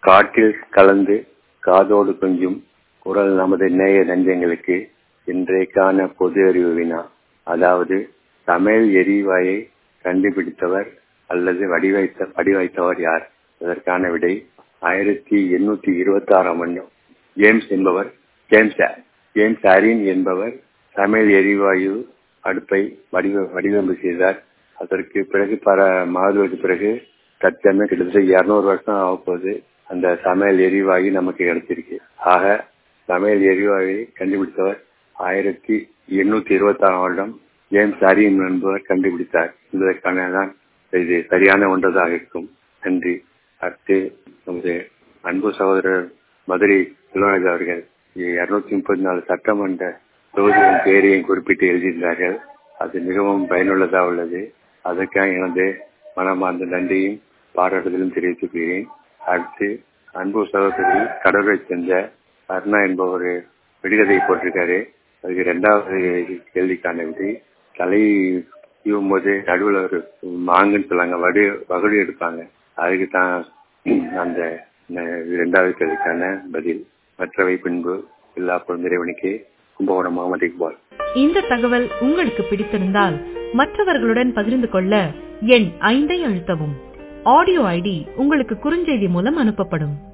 காற்றில் கலந்து காதோடு கொஞ்சும் குரல் நமது நேய நெஞ்சங்களுக்கு இன்றைக்கான பொது அறிவு வினா அதாவது சமையல் எரிவாயை கண்டுபிடித்தவர் அல்லது வடிவைத்த வடிவைத்தவர் யார் அதற்கான விடை ஆயிரத்தி எண்ணூத்தி இருபத்தி ஆறாம் ஆண்டு ஜேம்ஸ் என்பவர் ஜேம்ஸ் ஜேம்ஸ் அரின் என்பவர் சமையல் எரிவாயு அடுப்பை வடிவ வடிவமைப்பு செய்தார் அதற்கு பிறகு பல மாதங்களுக்கு பிறகு தற்சமயம் கிட்டத்தட்ட இருநூறு வருஷம் ஆகப்போகுது அந்த சமையல் எரிவாயு நமக்கு கிடைச்சிருக்கு ஆக சமையல் எரிவாயுவை கண்டுபிடித்தவர் ஆயிரத்தி எண்ணூத்தி இருபத்தி ஆறாம் வருடம் ஜேம்ஸ் அரியன் என்பவர் கண்டுபிடித்தார் என்பதற்கான தான் இது சரியான ஒன்றதாக இருக்கும் நன்றி அடுத்து நமது அன்பு சகோதரர் மதுரை செல்வராஜ் அவர்கள் இருநூத்தி முப்பத்தி நாலு சட்டமன்ற தொகுதியின் பெயரையும் குறிப்பிட்டு எழுதியிருந்தார்கள் அது மிகவும் பயனுள்ளதாக உள்ளது அதற்காக எனது மனமார்ந்த நன்றியும் பாராட்டுதலும் தெரிவித்துக்கிறேன் அடுத்து அன்பு சகோதரி கடவுளை சேர்ந்த அருணா என்பவர் விடுகதை போட்டிருக்காரு அதுக்கு இரண்டாவது கேள்விக்கான விதை தலை சீவும் போது நடுவில் ஒரு மாங்குன்னு சொல்லாங்க வடு வகுடு எடுப்பாங்க அதுக்கு தான் அந்த இரண்டாவது கேள்விக்கான பதில் மற்றவை பின்பு எல்லா குழந்தைவனுக்கு கும்பகோணம் முகமது இக்பால் இந்த தகவல் உங்களுக்கு பிடித்திருந்தால் மற்றவர்களுடன் பகிர்ந்து கொள்ள எண் ஐந்தை அழுத்தவும் ஆடியோ ஐடி உங்களுக்கு குறுஞ்செய்தி மூலம் அனுப்பப்படும்